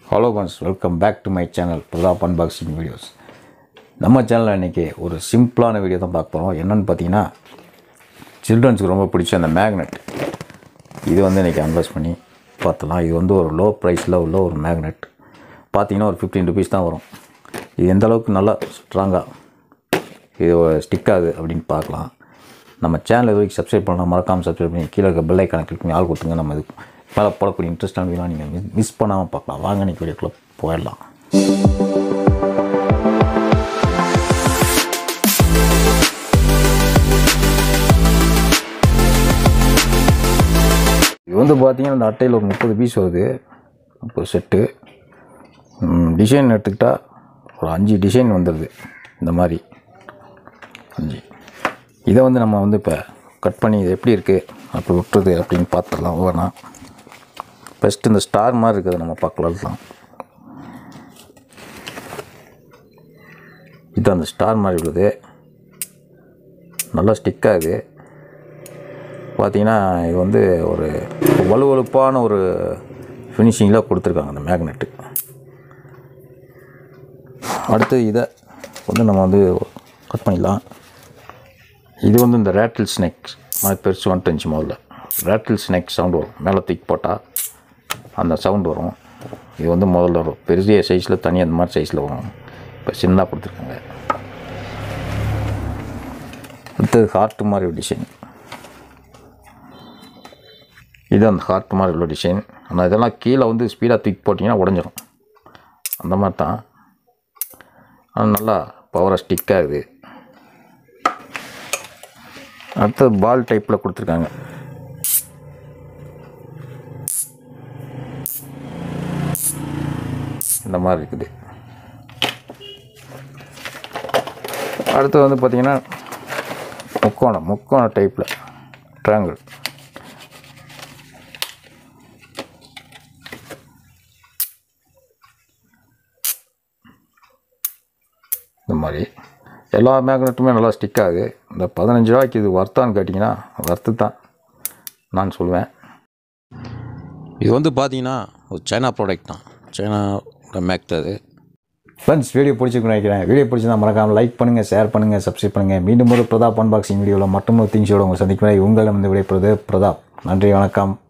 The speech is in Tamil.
ஹலோ பன்ஸ் welcome back to my channel Pratap unboxing videos நம்ம சேனலில் இன்றைக்கி ஒரு சிம்பிளான வீடியோ தான் பார்க்க போகிறோம் என்னென்னு பார்த்தீங்கன்னா சில்ட்ரன்ஸுக்கு ரொம்ப பிடிச்ச அந்த மேக்னெட் இது வந்து இன்றைக்கி அன்பாக்ஸ் பண்ணி பார்த்தலாம் இது வந்து ஒரு லோ ப்ரைஸில் உள்ள ஒரு மேக்னெட் பார்த்தீங்கன்னா ஒரு ஃபிஃப்டீன் ருபீஸ் தான் வரும் இது எந்த அளவுக்கு நல்லா ஸ்ட்ராங்காக இது ஸ்டிக் ஆகுது அப்படின்னு பார்க்கலாம் நம்ம சேனல் இது வரைக்கும் சப்ஸ்கிரைப் பண்ணலாம் மறக்காமல் சப்ஸ்கிரைப் பண்ணி கீழே இருக்க பெல் ஐக்கான கிளிக் பண்ணி ஆள் கொடுத்துங்க நம்ம இது மேலே போடக்கூடிய இன்ட்ரெஸ்டான வீடியோ நீங்கள் மிஸ் பண்ணாமல் பார்க்கலாம் வாங்க இன்னைக்கு வீடியோக்குள்ளே போயிடலாம் இது வந்து பார்த்தீங்கன்னா இந்த அட்டையில் ஒரு முப்பது பீஸ் வருது முப்பது செட்டு டிசைன் எடுத்துக்கிட்டால் ஒரு அஞ்சு டிசைன் வந்துடுது இந்த மாதிரி அஞ்சு இதை வந்து நம்ம வந்து இப்போ கட் பண்ணி இது எப்படி இருக்குது அப்படி விட்டுறது அப்படின்னு பார்த்துடலாம் ஒவ்வொன்றா ஃபஸ்ட்டு இந்த ஸ்டார் மாதிரி இருக்கிறத நம்ம பார்க்கலாம் இது அந்த ஸ்டார் மாதிரி உள்ளது நல்லா ஸ்டிக் ஆகுது பார்த்தீங்கன்னா இது வந்து ஒரு வலுவலுப்பான ஒரு ஃபினிஷிங்கில் கொடுத்துருக்காங்க அந்த மேக்னெட்டு அடுத்து இதை வந்து நம்ம வந்து கட் பண்ணிடலாம் இது வந்து இந்த ரேட்டில் ஸ்னேக் மாதிரி பெருசு வந்துட்டுச்சு முதல்ல ரேட்டில் ஸ்னேக் சவுண்ட் வரும் மேலே தூக்கி போட்டால் அந்த சவுண்ட் வரும் இது வந்து முதல்ல வரும் பெரிய சைஸில் தனி அந்த மாதிரி சைஸில் வரும் இப்போ சின்னதாக கொடுத்துருக்காங்க அடுத்தது ஹார்ட் மாதிரி ஒரு டிசைன் இது அந்த ஹார்ட் மாதிரி உள்ள டிசைன் ஆனால் இதெல்லாம் கீழே வந்து ஸ்பீடாக தூக்கி போட்டிங்கன்னா உடஞ்சிரும் அந்த மாதிரி தான் ஆனால் நல்லா பவராக ஸ்டிக் ஆகுது அடுத்தது பால் டைப்பில் கொடுத்துருக்காங்க இந்த மாதிரி இருக்குது அடுத்து வந்து பார்த்திங்கன்னா முக்கோணம் முக்கோண டைப்பில் ட்ராங்கிள் இந்த மாதிரி எல்லா மேக்னெட்டுமே நல்லா ஸ்டிக் ஆகுது இந்த பதினஞ்சு ரூபாய்க்கு இது வர்த்தான்னு கேட்டிங்கன்னா வர்த்து தான் நான் சொல்லுவேன் இது வந்து பார்த்தீங்கன்னா ஒரு சைனா ப்ராடக்ட் தான் சைனாவோட மேக் அது ஃப்ரெண்ட்ஸ் வீடியோ பிடிச்சிருக்குன்னு நினைக்கிறேன் வீடியோ பிடிச்சிருந்தா மறக்காமல் லைக் பண்ணுங்கள் ஷேர் பண்ணுங்கள் சப்ஸ்கிரைப் பண்ணுங்கள் மீண்டும் ஒரு பிரதாப் அன்பாக்சிங் வீடியோவில் மட்டும் ஒரு திங்ஸோட உங்கள் சந்திக்கிறேன் உங்களிடம் வந்து விடைபெறுவது பிரதாப் நன்றி வணக்கம்